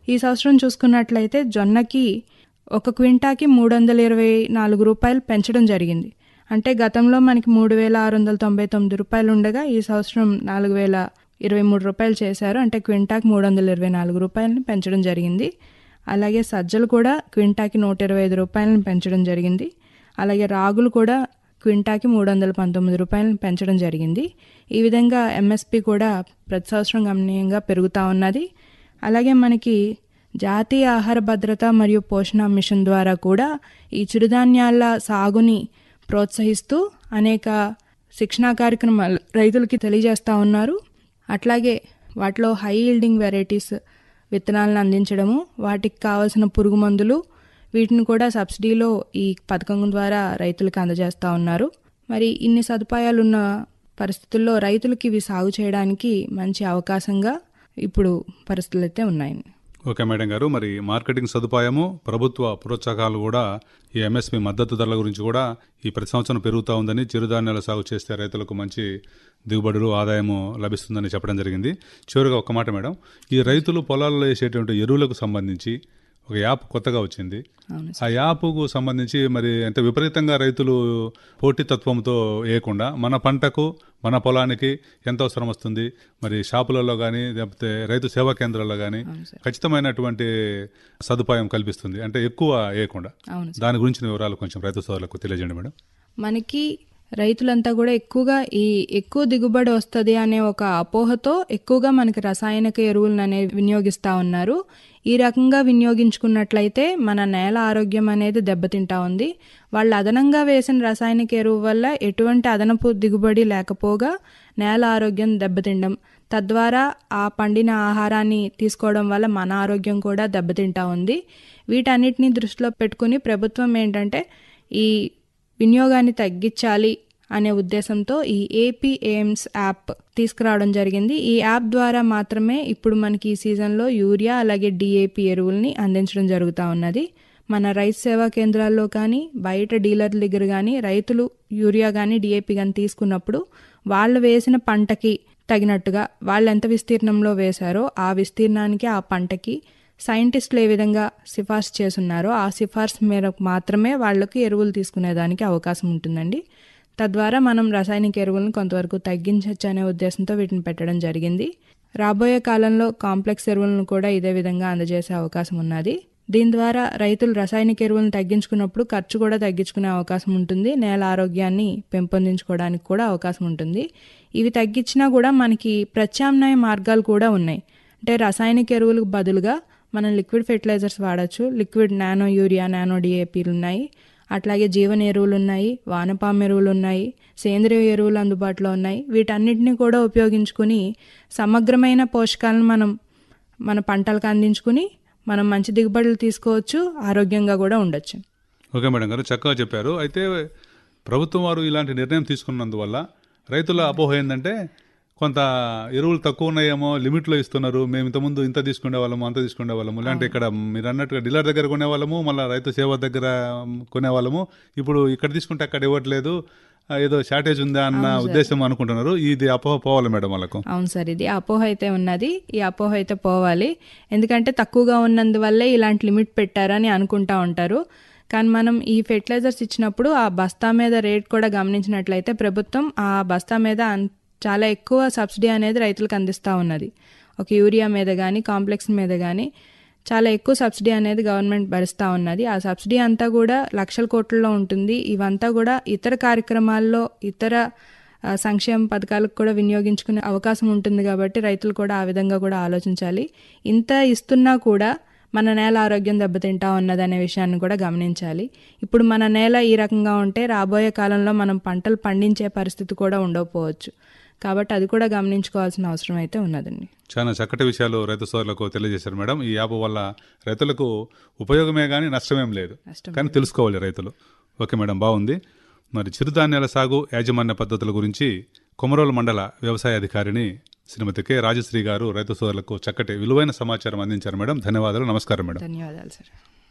ఈ సంవత్సరం చూసుకున్నట్లయితే జొన్నకి ఒక క్వింటాకి మూడు వందల ఇరవై నాలుగు రూపాయలు పెంచడం జరిగింది అంటే గతంలో మనకి మూడు వేల ఆరు వందల తొంభై తొమ్మిది రూపాయలు ఉండగా ఈ సంవత్సరం నాలుగు వేల ఇరవై మూడు రూపాయలు చేశారు అంటే క్వింటాకి మూడు వందల ఇరవై నాలుగు రూపాయలని పెంచడం జరిగింది అలాగే సజ్జలు కూడా క్వింటాకి నూట ఇరవై ఐదు రూపాయలను పెంచడం జరిగింది అలాగే రాగులు కూడా క్వింటాకి మూడు వందల పంతొమ్మిది రూపాయలను పెంచడం జరిగింది ఈ విధంగా ఎంఎస్పి కూడా ప్రతి సంవత్సరం గణనీయంగా పెరుగుతూ ఉన్నది అలాగే మనకి జాతీయ ఆహార భద్రత మరియు పోషణ మిషన్ ద్వారా కూడా ఈ చిరుధాన్యాల సాగుని ప్రోత్సహిస్తూ అనేక శిక్షణా కార్యక్రమాలు రైతులకి తెలియజేస్తూ ఉన్నారు అట్లాగే వాటిలో హై ఈల్డింగ్ వెరైటీస్ విత్తనాలను అందించడము వాటికి కావాల్సిన పురుగు మందులు వీటిని కూడా సబ్సిడీలో ఈ పథకం ద్వారా రైతులకు అందజేస్తూ ఉన్నారు మరి ఇన్ని సదుపాయాలు ఉన్న పరిస్థితుల్లో రైతులకి ఇవి సాగు చేయడానికి మంచి అవకాశంగా ఇప్పుడు పరిస్థితులు అయితే ఉన్నాయి ఓకే మేడం గారు మరి మార్కెటింగ్ సదుపాయము ప్రభుత్వ ప్రోత్సాహకాలు కూడా ఈ ఎంఎస్పి మద్దతు ధరల గురించి కూడా ఈ ప్రతి సంవత్సరం పెరుగుతూ ఉందని చిరుధాన్యాల సాగు చేస్తే రైతులకు మంచి దిగుబడులు ఆదాయము లభిస్తుందని చెప్పడం జరిగింది చివరిగా ఒక్క మాట మేడం ఈ రైతులు పొలాల్లో వేసేటువంటి ఎరువులకు సంబంధించి ఒక యాప్ కొత్తగా వచ్చింది అవును ఆ యాప్కు సంబంధించి మరి అంటే విపరీతంగా రైతులు పోటీతత్వంతో వేయకుండా మన పంటకు మన పొలానికి ఎంత అవసరం వస్తుంది మరి షాపులలో కానీ లేకపోతే రైతు సేవా కేంద్రాల్లో కానీ ఖచ్చితమైనటువంటి సదుపాయం కల్పిస్తుంది అంటే ఎక్కువ వేయకుండా అవును దాని గురించిన వివరాలు కొంచెం రైతు సోదరులకు తెలియజేయండి మేడం మనకి రైతులంతా కూడా ఎక్కువగా ఈ ఎక్కువ దిగుబడి వస్తుంది అనే ఒక అపోహతో ఎక్కువగా మనకి రసాయనిక ఎరువులను అనేది వినియోగిస్తూ ఉన్నారు ఈ రకంగా వినియోగించుకున్నట్లయితే మన నేల ఆరోగ్యం అనేది దెబ్బతింటా ఉంది వాళ్ళు అదనంగా వేసిన రసాయనిక ఎరువు వల్ల ఎటువంటి అదనపు దిగుబడి లేకపోగా నేల ఆరోగ్యం దెబ్బతిండం తద్వారా ఆ పండిన ఆహారాన్ని తీసుకోవడం వల్ల మన ఆరోగ్యం కూడా దెబ్బతింటా ఉంది వీటన్నిటిని దృష్టిలో పెట్టుకుని ప్రభుత్వం ఏంటంటే ఈ వినియోగాన్ని తగ్గించాలి అనే ఉద్దేశంతో ఈ ఏపీ ఎయిమ్స్ యాప్ తీసుకురావడం జరిగింది ఈ యాప్ ద్వారా మాత్రమే ఇప్పుడు మనకి ఈ సీజన్లో యూరియా అలాగే డిఏపి ఎరువుల్ని అందించడం జరుగుతూ ఉన్నది మన రైతు సేవా కేంద్రాల్లో కానీ బయట డీలర్ల దగ్గర కానీ రైతులు యూరియా కానీ డిఏపి కానీ తీసుకున్నప్పుడు వాళ్ళు వేసిన పంటకి తగినట్టుగా వాళ్ళు ఎంత విస్తీర్ణంలో వేశారో ఆ విస్తీర్ణానికి ఆ పంటకి సైంటిస్టులు ఏ విధంగా సిఫార్సు చేస్తున్నారో ఆ సిఫార్సు మేరకు మాత్రమే వాళ్ళకి ఎరువులు తీసుకునేదానికి అవకాశం ఉంటుందండి తద్వారా మనం రాసాయనిక ఎరువులను కొంతవరకు తగ్గించవచ్చు అనే ఉద్దేశంతో వీటిని పెట్టడం జరిగింది రాబోయే కాలంలో కాంప్లెక్స్ ఎరువులను కూడా ఇదే విధంగా అందజేసే అవకాశం ఉన్నది దీని ద్వారా రైతులు రసాయనిక ఎరువులను తగ్గించుకున్నప్పుడు ఖర్చు కూడా తగ్గించుకునే అవకాశం ఉంటుంది నేల ఆరోగ్యాన్ని పెంపొందించుకోవడానికి కూడా అవకాశం ఉంటుంది ఇవి తగ్గించినా కూడా మనకి ప్రత్యామ్నాయ మార్గాలు కూడా ఉన్నాయి అంటే రసాయనిక ఎరువులకు బదులుగా మనం లిక్విడ్ ఫెర్టిలైజర్స్ వాడచ్చు లిక్విడ్ నానో యూరియా నానో డిఏపీలు ఉన్నాయి అట్లాగే జీవన ఎరువులు ఉన్నాయి వానపాము ఎరువులు ఉన్నాయి సేంద్రియ ఎరువులు అందుబాటులో ఉన్నాయి వీటన్నిటిని కూడా ఉపయోగించుకుని సమగ్రమైన పోషకాలను మనం మన పంటలకు అందించుకుని మనం మంచి దిగుబడులు తీసుకోవచ్చు ఆరోగ్యంగా కూడా ఉండొచ్చు ఓకే మేడం గారు చక్కగా చెప్పారు అయితే ప్రభుత్వం వారు ఇలాంటి నిర్ణయం తీసుకున్నందువల్ల రైతుల అపోహ ఏంటంటే కొంత ఎరువులు తక్కువ ఉన్నాయేమో లిమిట్లో ఇస్తున్నారు మేము ఇంతకుముందు ఇంత తీసుకునే వాళ్ళము అంత తీసుకునే వాళ్ళము ఇలాంటి ఇక్కడ మీరు అన్నట్టుగా డీలర్ దగ్గర కొనేవాళ్ళము మళ్ళీ రైతు సేవ దగ్గర కొనేవాళ్ళము ఇప్పుడు ఇక్కడ తీసుకుంటే అక్కడ ఇవ్వట్లేదు ఆ, ఏదో షార్టేజ్ ఉందా అన్న ఉద్దేశం అనుకుంటున్నారు ఇది అపోహ పోవాలి మేడం వాళ్ళకు అవును సార్ ఇది అపోహ అయితే ఉన్నది ఈ అపోహ అయితే పోవాలి ఎందుకంటే తక్కువగా ఉన్నందువల్లే ఇలాంటి లిమిట్ పెట్టారని అనుకుంటా ఉంటారు కానీ మనం ఈ ఫెర్టిలైజర్స్ ఇచ్చినప్పుడు ఆ బస్తా మీద రేట్ కూడా గమనించినట్లయితే ప్రభుత్వం ఆ బస్తా మీద అన్- చాలా ఎక్కువ సబ్సిడీ అనేది రైతులకు అందిస్తూ ఉన్నది ఒక యూరియా మీద కానీ కాంప్లెక్స్ మీద కానీ చాలా ఎక్కువ సబ్సిడీ అనేది గవర్నమెంట్ భరిస్తూ ఉన్నది ఆ సబ్సిడీ అంతా కూడా లక్షల కోట్లలో ఉంటుంది ఇవంతా కూడా ఇతర కార్యక్రమాల్లో ఇతర ఆ, సంక్షేమ పథకాలకు కూడా వినియోగించుకునే అవకాశం ఉంటుంది కాబట్టి రైతులు కూడా ఆ విధంగా కూడా ఆలోచించాలి ఇంత ఇస్తున్నా కూడా మన నేల ఆరోగ్యం దెబ్బతింటా ఉన్నదనే విషయాన్ని కూడా గమనించాలి ఇప్పుడు మన నేల ఈ రకంగా ఉంటే రాబోయే కాలంలో మనం పంటలు పండించే పరిస్థితి కూడా ఉండకపోవచ్చు కాబట్టి అది కూడా గమనించుకోవాల్సిన అవసరం అయితే ఉన్నదండి చాలా చక్కటి విషయాలు రైతు సోదరులకు తెలియజేశారు మేడం ఈ యాప్ వల్ల రైతులకు ఉపయోగమే కానీ నష్టమేం లేదు నష్టం కానీ తెలుసుకోవాలి రైతులు ఓకే మేడం బాగుంది మరి చిరుధాన్యాల సాగు యాజమాన్య పద్ధతుల గురించి కొమరోలు మండల వ్యవసాయ అధికారిని శ్రీమతి కె రాజశ్రీ గారు రైతు సోదరులకు చక్కటి విలువైన సమాచారం అందించారు మేడం ధన్యవాదాలు నమస్కారం మేడం ధన్యవాదాలు సార్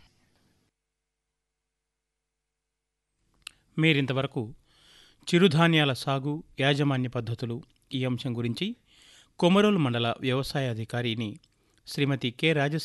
మీరింతవరకు చిరుధాన్యాల సాగు యాజమాన్య పద్ధతులు ఈ అంశం గురించి కొమరోలు మండల వ్యవసాయ అధికారిని శ్రీమతి కె రాజశ్రీ